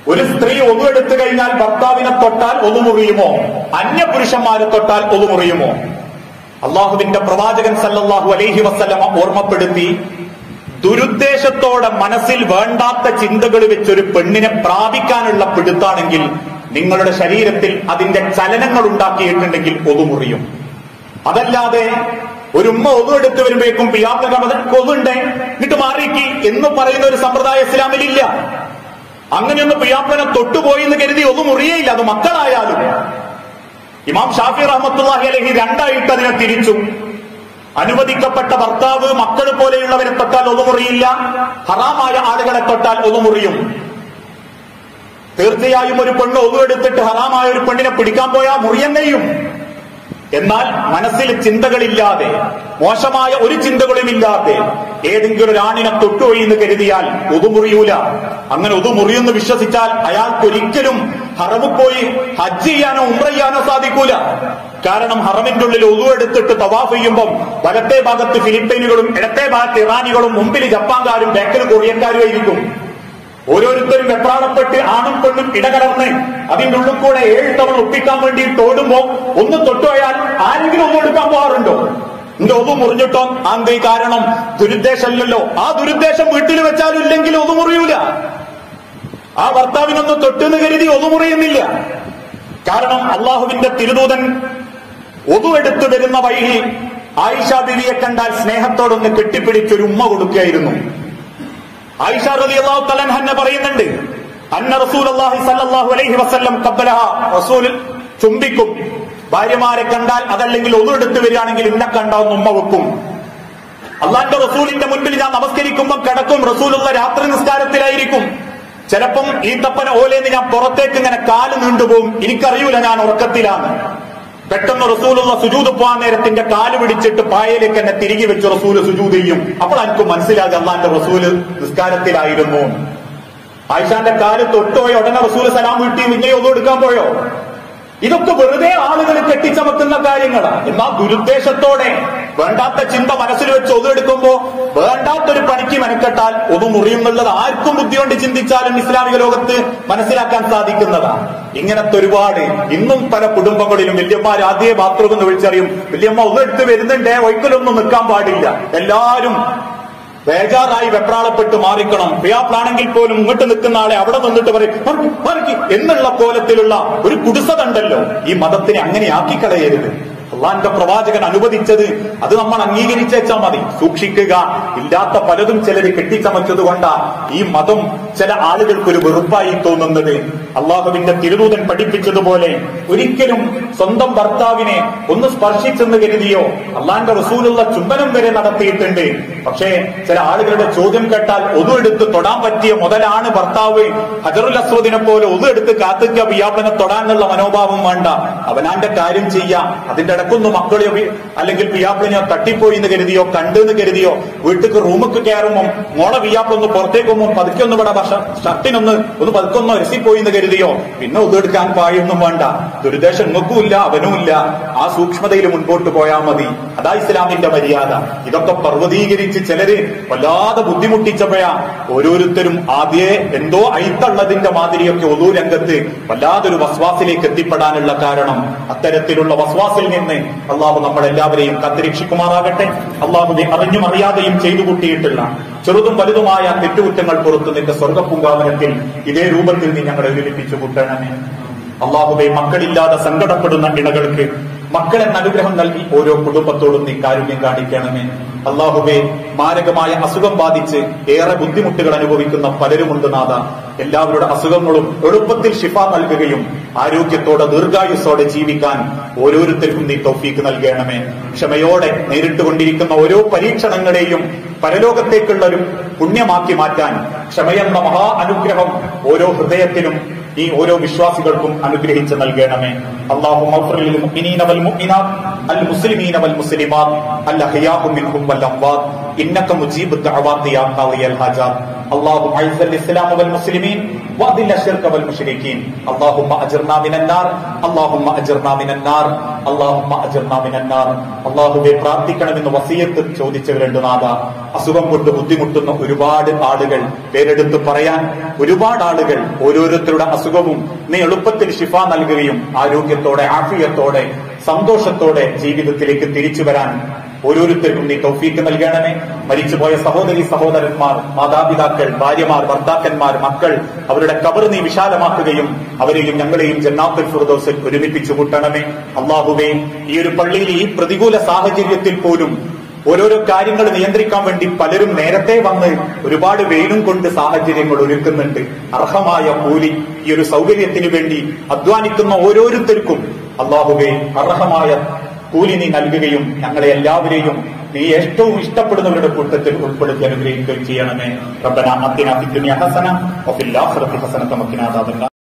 ഒരു സ്ത്രീ ഒതു എടുത്തു കഴിഞ്ഞാൽ ഭർത്താവിനെ തൊട്ടാൽ ഒതു മുറിയുമോ അന്യപുരുഷന്മാരെ തൊട്ടാൽ ഒതു മുറിയുമോ അള്ളാഹുവിന്റെ പ്രവാചകൻ സല്ലല്ലാഹു അലൈഹി വസല്ലമ ഓർമ്മപ്പെടുത്തി ദുരുദ്ദേശത്തോടെ മനസ്സിൽ വേണ്ടാത്ത ചിന്തകൾ വെച്ചൊരു പെണ്ണിനെ പ്രാപിക്കാനുള്ള പിടുത്താണെങ്കിൽ നിങ്ങളുടെ ശരീരത്തിൽ അതിന്റെ ചലനങ്ങൾ ഉണ്ടാക്കിയിട്ടുണ്ടെങ്കിൽ ഒതുമുറിയും അതല്ലാതെ ഒരു ഉമ്മ ഒതു എടുത്തു വരുമ്പോഴേക്കും പിയാപ്ല കൊതുണ്ടേ എന്നിട്ട് മാറിക്കി എന്ന് പറയുന്ന ഒരു സമ്പ്രദായം ഇസ്ലാമിലില്ല അങ്ങനെയൊന്ന് പിയാപ്പനെ തൊട്ടുപോയി എന്ന് കരുതി ഒന്നും മുറിയേയില്ല അത് മക്കളായാലും ഇമാം ഷാഫി റഹ്മത്തുള്ളാഹി അലഹി രണ്ടായിട്ട് അതിനെ തിരിച്ചു അനുവദിക്കപ്പെട്ട ഭർത്താവ് മക്കൾ പോലെയുള്ളവരെ തൊട്ടാൽ ഒതുമുറിയില്ല ഹറാമായ ആളുകളെ തൊട്ടാൽ ഒതുമുറിയും തീർച്ചയായും ഒരു പെണ്ണ് ഒതു എടുത്തിട്ട് ഹറാമായ ഒരു പെണ്ണിനെ പിടിക്കാൻ പോയാൽ മുറിയന്നെയും എന്നാൽ മനസ്സിൽ ചിന്തകളില്ലാതെ മോശമായ ഒരു ചിന്തകളും ഇല്ലാതെ ഏതെങ്കിലും ഒരു ആണിനെ തൊട്ടുപോയി എന്ന് കരുതിയാൽ ഒതുമുറിയൂല അങ്ങനെ ഒതുമുറിയെന്ന് വിശ്വസിച്ചാൽ അയാൾക്ക് ഒരിക്കലും ഹറമു പോയി ഹജ്ജ് ചെയ്യാനോ ഉംറ ചെയ്യാനോ സാധിക്കൂല കാരണം ഹറമിന്റെ ഉള്ളിൽ ഒതു എടുത്തിട്ട് തവാഫ് ചെയ്യുമ്പം വലത്തെ ഭാഗത്ത് ഫിലിപ്പൈനുകളും ഇടത്തെ ഭാഗത്ത് ഇറാനികളും മുമ്പിൽ ജപ്പാൻകാരും ബാക്കിൽ കൊറിയക്കാരും ആയിരിക്കും ഓരോരുത്തരും വെപ്രാളപ്പെട്ട് ആണും പെണ്ണും ഇടകലർന്ന് അതിന്റെ ഉള്ളിൽ കൂടെ ഏഴ് തവണ ഒപ്പിക്കാൻ വേണ്ടിയിട്ട് ഓടുമ്പോ ഒന്ന് തൊട്ടുപോയാൽ ആരെങ്കിലും ഒന്നും എടുക്കാൻ പോകാറുണ്ടോ എന്റെ ഒതു മുറിഞ്ഞിട്ടോ ആന്തേ കാരണം ദുരുദ്ദേശമല്ലല്ലോ ആ ദുരുദ്ദേശം വീട്ടിൽ വെച്ചാലും ഇല്ലെങ്കിലും ഒതു മുറിയൂല ആ ഭർത്താവിനൊന്ന് തൊട്ടെന്ന് കരുതി ഒതു മുറിയുന്നില്ല കാരണം അള്ളാഹുവിന്റെ തിരുദൂതൻ ഒതു എടുത്തു വരുന്ന വഴിയിൽ ആയിഷ ബിവിയെ കണ്ടാൽ സ്നേഹത്തോടൊന്ന് കെട്ടിപ്പിടിച്ചൊരു ഉമ്മ കൊടുക്കുകയായിരുന്നു ആയിഷ റളിയല്ലാഹു തആല അൻഹ പറയുന്നുണ്ട് അന്ന റസൂലുള്ളാഹി സ്വല്ലല്ലാഹു അലൈഹി വസല്ലം ഖബ്ബലഹ റസൂൽ ചുംബിക്കും ഭാര്യമാരെ കണ്ടാൽ അതല്ലെങ്കിൽ ഒന്നെടുത്ത് വരികയാണെങ്കിൽ ഇന്നെ കണ്ടാവുന്ന ഉമ്മ വെക്കും അള്ളാന്റെ റസൂലിന്റെ മുൻപിൽ ഞാൻ നമസ്കരിക്കുമ്പോൾ കിടക്കും റസൂലുള്ള രാത്രി നിസ്കാരത്തിലായിരിക്കും ചിലപ്പം ഈ തപ്പന ഓലേന്ന് ഞാൻ പുറത്തേക്ക് ഇങ്ങനെ കാല് നീണ്ടുപോകും എനിക്കറിയൂല ഞാൻ ഉറക്കത്തിലാണ് പെട്ടെന്ന് റസൂലുള്ള സുജൂത് പോകാൻ നേരത്തിന്റെ കാല് പിടിച്ചിട്ട് പായയിലേക്ക് എന്നെ തിരികെ വെച്ച് റസൂല് സുജൂത് ചെയ്യും അപ്പോൾ എനിക്ക് മനസ്സിലാകും അള്ളാന്റെ റസൂല് നിസ്കാരത്തിലായിരുന്നു ആയിഷാന്റെ കാല് തൊട്ടുപോയ ഉടനെ റസൂല് സലാം വീട്ടി പിന്നെ ഒന്നും എടുക്കാൻ പോയോ ഇതൊക്കെ വെറുതെ ആളുകൾ കെട്ടിച്ചമക്കുന്ന കാര്യങ്ങളാണ് എന്നാൽ ദുരുദ്ദേശത്തോടെ വേണ്ടാത്ത ചിന്ത മനസ്സിൽ വെച്ച് ഒതെടുക്കുമ്പോ വേണ്ടാത്തൊരു പണിക്ക് മെനക്കെട്ടാൽ ഒന്ന് മുറിയുന്നുള്ളത് ആർക്കും ബുദ്ധി കൊണ്ട് ചിന്തിച്ചാലും ഇസ്ലാമിക ലോകത്ത് മനസ്സിലാക്കാൻ സാധിക്കുന്നതാണ് ഇങ്ങനത്തെ ഒരുപാട് ഇന്നും പല കുടുംബങ്ങളിലും വല്യമ്മമാർ ആദ്യ ബാത്റൂം എന്ന് വിളിച്ചറിയും വല്യമ്മ ഒന്നെടുത്ത് വരുന്നുണ്ടേ ഒരിക്കലൊന്നും നിൽക്കാൻ പാടില്ല എല്ലാരും ബേജാറായി വെപ്രാളപ്പെട്ട് മാറിക്കണം പ്രിയാപ്ലാണെങ്കിൽ പോലും ഇങ്ങോട്ട് നിൽക്കുന്ന ആളെ അവിടെ നിന്നിട്ട് പറയും "മറിക്ക്, മറിക്ക്" എന്നുള്ള കോലത്തിലുള്ള ഒരു കുടിസതുണ്ടല്ലോ ഈ മതത്തിനെ അങ്ങനെ ആക്കിക്കളയരുത് അള്ളാന്റെ പ്രവാചകൻ അനുവദിച്ചത് അത് നമ്മൾ അംഗീകരിച്ചേച്ചാൽ മതി സൂക്ഷിക്കുക ഇല്ലാത്ത പലതും ചിലര് കെട്ടിച്ചമച്ചത് കൊണ്ടാ ഈ മതം ചില ആളുകൾക്ക് ഒരു വെറുപ്പായി തോന്നുന്നത് അള്ളാഹുവിന്റെ തിരുദൂതൻ പഠിപ്പിച്ചതുപോലെ ഒരിക്കലും സ്വന്തം ഭർത്താവിനെ ഒന്ന് സ്പർശിച്ചെന്ന് കരുതിയോ അള്ളാന്റെ റസൂലുള്ള ചുംബനം വരെ നടത്തിയിട്ടുണ്ട് പക്ഷേ ചില ആളുകളുടെ ചോദ്യം കേട്ടാൽ ഒതു എടുത്ത് തൊടാൻ പറ്റിയ മുതലാണ് ഭർത്താവ് ഹജറുൽ അസ്വദിനെ പോലെ ഒതു എടുത്ത് കാത്തിക്ക പിയാപ്പനെ തൊടാനുള്ള മനോഭാവം വേണ്ട അവനാന്റെ കാര്യം ചെയ്യാം അതിന്റെ ഇടക്കൊന്ന് മക്കളെയോ പി- അല്ലെങ്കിൽ പിയാപ്പിളിനെയോ തട്ടിപ്പോയി എന്ന് കരുതിയോ കണ്ടു എന്ന് കരുതിയോ വീട്ടിക്ക് റൂമിക്ക് കയറുമ്പോൾ മോളെ പിയാപ്പൊന്ന് പുറത്തേക്ക് പോകുമ്പോൾ പതുക്കെ ഒന്ന് ഇവിടെ ഭക്ഷ- ഷർട്ടിനൊന്ന് ഒന്ന് പതുക്കൊന്ന് രസിപ്പോയി എന്ന് കരുതിയോ പിന്നെ ഒതെടുക്കാൻ പായൊന്നും വേണ്ട ദുരുദ്ദേശം നിങ്ങൾക്കും ഇല്ല അവനും ഇല്ല ആ സൂക്ഷ്മതയിൽ മുൻപോട്ട് പോയാൽ മതി അതാ ഇസ്ലാമിന്റെ മര്യാദ ഇതൊക്കെ പർവ്വതീകരിച്ച് ചിലര് വല്ലാതെ ബുദ്ധിമുട്ടിച്ചപ്പോഴാ ഓരോരുത്തരും ആദ്യേ എന്തോ അയിത്തള്ളതിന്റെ മാതിരിയൊക്കെ ഒതു രംഗത്ത് വല്ലാതൊരു വസ്വാസിലേക്ക് എത്തിപ്പെടാനുള്ള കാരണം അത്തരത്തിലുള്ള വസ്വാസിൽ നിന്ന് അള്ളാഹു നമ്മളെല്ലാവരെയും കത്തിരക്ഷിക്കുമാറാകട്ടെ അള്ളാഹുവെ അറിഞ്ഞും അറിയാതെയും ചെയ്തു കൂട്ടിയിട്ടുള്ള ചെറുതും വലുതുമായ തെറ്റുകുറ്റങ്ങൾ പുറത്തു നിന്റെ സ്വർഗപ്പൂങ്കാവനത്തിൽ ഇതേ രൂപത്തിൽ നീ ഞങ്ങളെ ഒരുമിപ്പിച്ചു കൂട്ടണമേ അള്ളാഹുവെ മക്കളില്ലാതെ സങ്കടപ്പെടുന്ന ഇണകൾക്ക് മക്കളെന്ന അനുഗ്രഹം നൽകി ഓരോ കുടുംബത്തോടും നീ കാരുണ്യം കാണിക്കണമേ അള്ളാഹുവെ മാരകമായ അസുഖം ബാധിച്ച് ഏറെ ബുദ്ധിമുട്ടുകൾ അനുഭവിക്കുന്ന പലരുമുണ്ട് നാഥ എല്ലാവരുടെ അസുഖങ്ങളും എളുപ്പത്തിൽ ശിഫ നൽകുകയും ആരോഗ്യത്തോടെ ദീർഘായുസ്സോടെ ജീവിക്കാൻ ഓരോരുത്തർക്കും നീ തൗഫീക്ക് നൽകണമേ ക്ഷമയോടെ നേരിട്ടുകൊണ്ടിരിക്കുന്ന ഓരോ പരീക്ഷണങ്ങളെയും പരലോകത്തേക്കുള്ള ഒരു പുണ്യമാക്കി മാറ്റാൻ ക്ഷമയെന്ന മഹാ അനുഗ്രഹം ഓരോ ഹൃദയത്തിലും ഈ ഓരോ വിശ്വാസികൾക്കും അനുഗ്രഹിച്ച് നൽകണമേ അള്ളാഹു المسلمين والمسلمات الأحياء منهم والأموات إنك مجيب الدعوات يا قاضي الحاجات اللهم اعز الاسلام والمسلمين واذل الشرك والمشركين اللهم اجرنا من النار اللهم اجرنا من النار اللهم اجرنا من النار അള്ളാഹുവെ പ്രാർത്ഥിക്കണമെന്ന് വസീയത്ത് ചോദിച്ചവരുണ്ട് നാഥ അസുഖം കൊണ്ട് ബുദ്ധിമുട്ടുന്ന ഒരുപാട് ആളുകൾ പേരെടുത്ത് പറയാൻ ഒരുപാട് ആളുകൾ ഓരോരുത്തരുടെ അസുഖവും നീ എളുപ്പത്തിൽ ശിഫ നൽകുകയും ആരോഗ്യത്തോടെ ആഫിയത്തോടെ സന്തോഷത്തോടെ ജീവിതത്തിലേക്ക് തിരിച്ചു വരാൻ ഓരോരുത്തർക്കും നീ തൗഫീക്ക് നൽകണമേ മരിച്ചുപോയ സഹോദരി സഹോദരന്മാർ മാതാപിതാക്കൾ ഭാര്യമാർ ഭർത്താക്കന്മാർ മക്കൾ അവരുടെ കബർ നീ വിശാലമാക്കുകയും അവരെയും ഞങ്ങളെയും ജന്നാത്തുൽ ഫുർദോസിൽ ഒരുമിപ്പിച്ചു കൂട്ടണമേ അള്ളാഹുവേ ഈ ഒരു പള്ളിയിൽ ഈ പ്രതികൂല സാഹചര്യത്തിൽ പോലും ഓരോരോ കാര്യങ്ങൾ നിയന്ത്രിക്കാൻ വേണ്ടി പലരും നേരത്തെ വന്ന് ഒരുപാട് വെയിലും കൊണ്ട് സാഹചര്യങ്ങൾ ഒരുക്കുന്നുണ്ട് അർഹമായ കൂലി ഈ ഒരു സൗകര്യത്തിന് വേണ്ടി അധ്വാനിക്കുന്ന ഓരോരുത്തർക്കും അള്ളാഹുവെ അർഹമായ കൂലി നീ നൽകുകയും ഞങ്ങളെ എല്ലാവരെയും നീ ഏറ്റവും ഇഷ്ടപ്പെടുന്നവരുടെ കൂട്ടത്തിൽ ഉൾപ്പെടുത്തി അനുഗ്രഹിക്കുകയും ചെയ്യണമേ റബ്ബന അത്തിന ഫിദ്ദുനിയ ഹസന വഫിൽ ആഖിറതി ഹസനത വഖിന അദാബന്നാർ